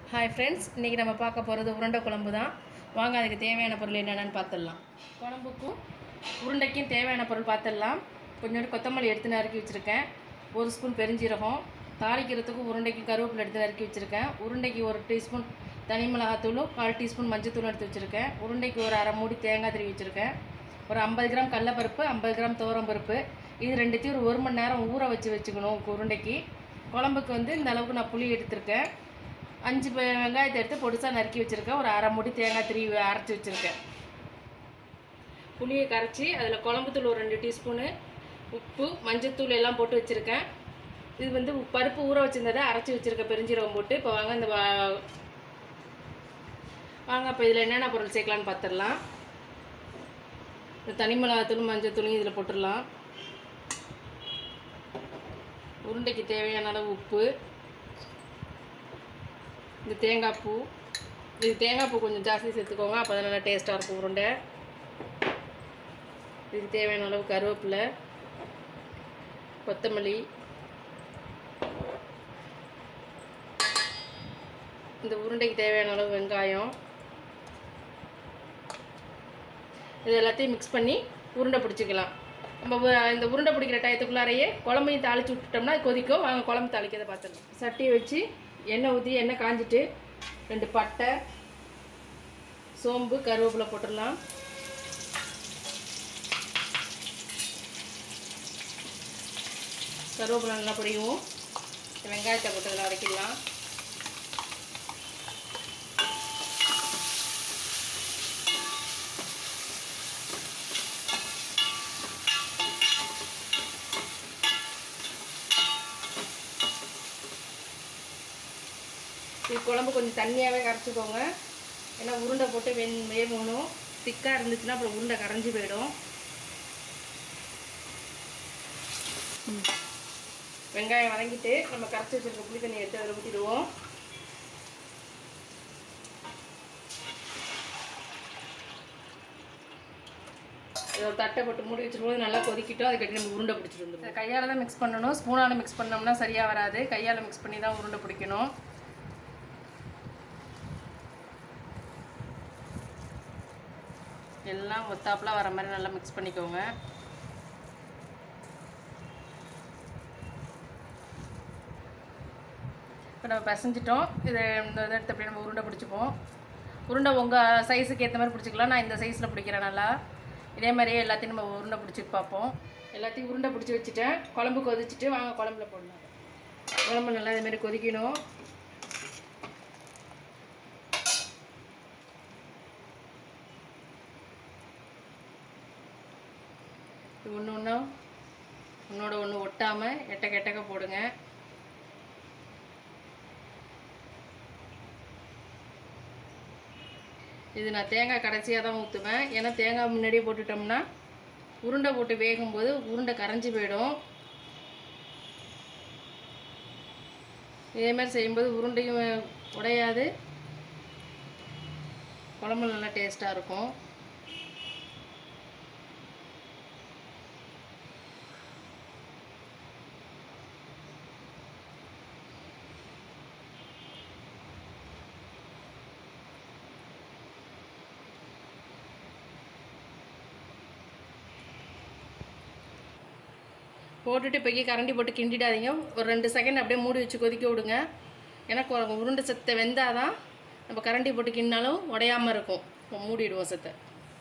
hi friends இன்றைக்கி நம்ம பார்க்க போகிறது உருண்டை குழம்பு தான் வாங்க அதுக்கு தேவையான பொருள் என்னென்னு பார்த்துடலாம் குழம்புக்கும் உருண்டைக்கும் தேவையான பொருள் பார்த்துடலாம் கொஞ்சோண்டு கொத்தமல்லி எடுத்து நறுக்கி வச்சுருக்கேன் ஒரு ஸ்பூன் பெருஞ்சீரகம் தாளிக்கிறதுக்கு உருண்டைக்கு கருவேப்பிலை எடுத்து நறுக்கி வச்சுருக்கேன் உருண்டைக்கு ஒரு டீஸ்பூன் தனி மிளகாத்தூளும் கால் டீஸ்பூன் மஞ்சத்தூளும் எடுத்து வச்சுருக்கேன் உருண்டைக்கு ஒரு அரை மூடி தேங்காய் திருவி வச்சுருக்கேன் ஒரு ஐம்பது கிராம் கடலப்பருப்பு ஐம்பது கிராம் துவரம்பருப்பு இது ரெண்டுத்தையும் ஒரு ஒரு மணி நேரம் ஊற வச்சு வச்சுக்கணும் உருண்டைக்கு குழம்புக்கு வந்து இந்த அளவுக்கு நான் புளி எடுத்திருக்கேன் அஞ்சு ப- வெங்காயத்தை எடுத்து பொடிசாக நறுக்கி வச்சுருக்கேன் ஒரு அரை மூடி தேங்காய் திருவி அரைச்சி வச்சுருக்கேன் புளியை கரைச்சி அதில் குழம்புத்தூள் ஒரு ரெண்டு டீஸ்பூனு உப்பு மஞ்சத்தூள் எல்லாம் போட்டு வச்சுருக்கேன் இது வந்து உ- பருப்பு ஊற வச்சிருந்ததை அரைச்சி வச்சுருக்கேன் பெருஞ்சீரகம் போட்டு இப்போ வாங்க இந்த வா- வாங்க இப்போ இதில் என்னென்ன பொருள் சேர்க்கலான்னு பார்த்துடலாம் இந்த தனி மிளகாத்தூளும் மஞ்சத்தூளும் இதில் போட்டுடலாம் உருண்டைக்கு தேவையான அளவு உப்பு இந்த தேங்காய் பூ இது தேங்காய் பூ கொஞ்சம் ஜாஸ்தி சேர்த்துக்கோங்க அப்போ தான் நல்லா டேஸ்ட்டாக இருக்கும் உருண்டை இதுக்கு தேவையான அளவு கருவேப்பிலை கொத்தமல்லி இந்த உருண்டைக்கு தேவையான அளவு வெங்காயம் இது எல்லாத்தையும் மிக்ஸ் பண்ணி உருண்டை பிடிச்சிக்கலாம் நம்ம உ- இந்த உருண்டை பிடிக்கிற டயத்துக்குள்ளாரையே குழம்பையும் தாளித்து விட்டுட்டோம்னா அது கொதிக்கும் வாங்க குழம்பு தாளிக்கிறத பார்த்துடலாம் சட்டியை வச்சு எண்ணெய் ஊற்றி எண்ணெய் காஞ்சிட்டு ரெண்டு பட்டை சோம்பு கருவேப்பிலை போட்டுடலாம் கருவேப்பிலை நல்லா பொடியும் வெங்காயத்தை போட்டு இதில் அரைக்கிடலாம் இது குழம்பு கொஞ்சம் தண்ணியாகவே கரைச்சிக்கோங்க ஏன்னா உருண்டை போட்டு வெந் வேகணும் திக்காக இருந்துச்சுன்னா அப்புறம் உருண்டை கரைஞ்சி போயிடும் வெங்காயம் வதங்கிட்டு நம்ம கரைச்சி வச்சிருக்க புளி தண்ணி எடுத்து அதில் ஊற்றிடுவோம் இதை ஒரு தட்டை போட்டு மூடி வச்சிருக்கும் நல்லா கொதிக்கிட்டோம் அதுக்கட்டி நம்ம உருண்டை பிடிச்சிட்டு வந்துடும் கையால் தான் மிக்ஸ் பண்ணணும் ஸ்பூனால் மிக்ஸ் பண்ணோம்னா சரியாக வராது கையால் மிக்ஸ் பண்ணி தான் உருண்டை பிடிக்கணும் எல்லாம் ஒத்தாப்புல வர மாதிரி நல்லா மிக்ஸ் பண்ணிக்கோங்க இப்போ நம்ம பிசைஞ்சிட்டோம் இதை இந்த இதை எடுத்து அப்படியே நம்ம உருண்டை பிடிச்சிப்போம் உருண்டை உங்கள் சைஸுக்கு ஏற்ற மாதிரி பிடிச்சிக்கலாம் நான் இந்த சைஸில் பிடிக்கிறேன் நல்லா இதே மாதிரியே எல்லாத்தையும் நம்ம உருண்டை பிடிச்சிட்டு பார்ப்போம் எல்லாத்தையும் உருண்டை பிடிச்சி வச்சுட்டேன் குழம்பு கொதிச்சுட்டு வாங்க குழம்புல போடலாம் குழம்பு நல்லா இதே மாதிரி கொதிக்கணும் இது ஒன்று ஒன்றா ஒன்றோட ஒன்று ஒட்டாமல் எட்டக்க எட்டக்க போடுங்க இது நான் தேங்காய் கடைசியாக தான் ஊற்றுவேன் ஏன்னா தேங்காய் முன்னாடியே போட்டுட்டோம்னா உருண்டை போட்டு வேகும்போது உருண்டை கரைஞ்சி போயிடும் இதே மாதிரி செய்யும்போது உருண்டையும் உடையாது குழம்பு நல்லா டேஸ்ட்டாக இருக்கும் போட்டுட்டு இப்போக்கி கரண்டி போட்டு கிண்டிடாதீங்க ஒரு ரெண்டு செகண்ட் அப்படியே மூடி வச்சு கொதிக்க விடுங்க ஏன்னா கொ- உருண்டை சத்தை வெந்தாதான் நம்ம கரண்டி போட்டு கிண்டினாலும் உடையாமல் இருக்கும் இப்போ மூடிடுவோம் சத்தை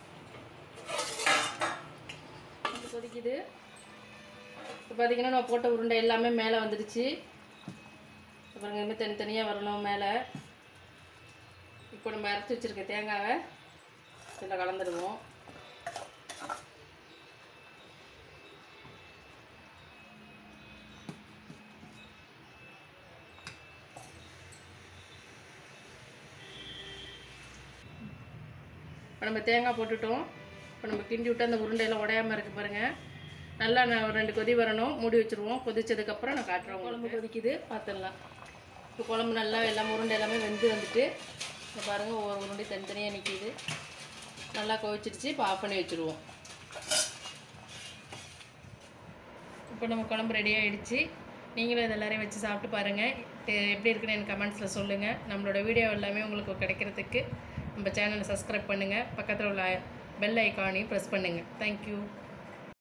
இது கொதிக்குது இப்போ பார்த்தீங்கன்னா நான் போட்ட உருண்டை எல்லாமே மேலே வந்துடுச்சு அப்புறம் இனிமேல் தனித்தனியாக வரணும் மேலே இப்போ நம்ம அரைச்சி வச்சுருக்க தேங்காவை இதில் கலந்துடுவோம் இப்போ நம்ம தேங்காய் போட்டுட்டோம் இப்போ நம்ம கிண்டி விட்டு அந்த உருண்டையெல்லாம் உடையாமல் இருக்கு பாருங்கள் நல்லா நான் ஒரு ரெண்டு கொதி வரணும் மூடி வச்சுருவோம் கொதிச்சதுக்கப்புறம் நான் காட்டுறேன் குழம்பு கொதிக்குது பார்த்துடலாம் இப்போ குழம்பு நல்லா எல்லாம் உருண்டை எல்லாமே வெந்து வந்துட்டு இப்போ பாருங்கள் ஒவ்வொரு உருண்டை தனித்தனியாக நிற்கிது நல்லா கொதிச்சிடுச்சு இப்போ ஆஃப் பண்ணி வச்சுருவோம் இப்போ நம்ம குழம்பு ரெடி ஆயிடுச்சு நீங்களும் இது எல்லாரையும் வச்சு சாப்பிட்டு பாருங்கள் எப்படி இருக்குன்னு எனக்கு கமெண்ட்ஸில் சொல்லுங்கள் நம்மளோட வீடியோ எல்லாமே உங்களுக்கு கிடைக்கிறதுக்கு நம்ம சேனலை சப்ஸ்கிரைப் பண்ணுங்கள் பக்கத்தில் உள்ள பெல் ஐக்கானையும் ப்ரெஸ் பண்ணுங்கள் தேங்க்யூ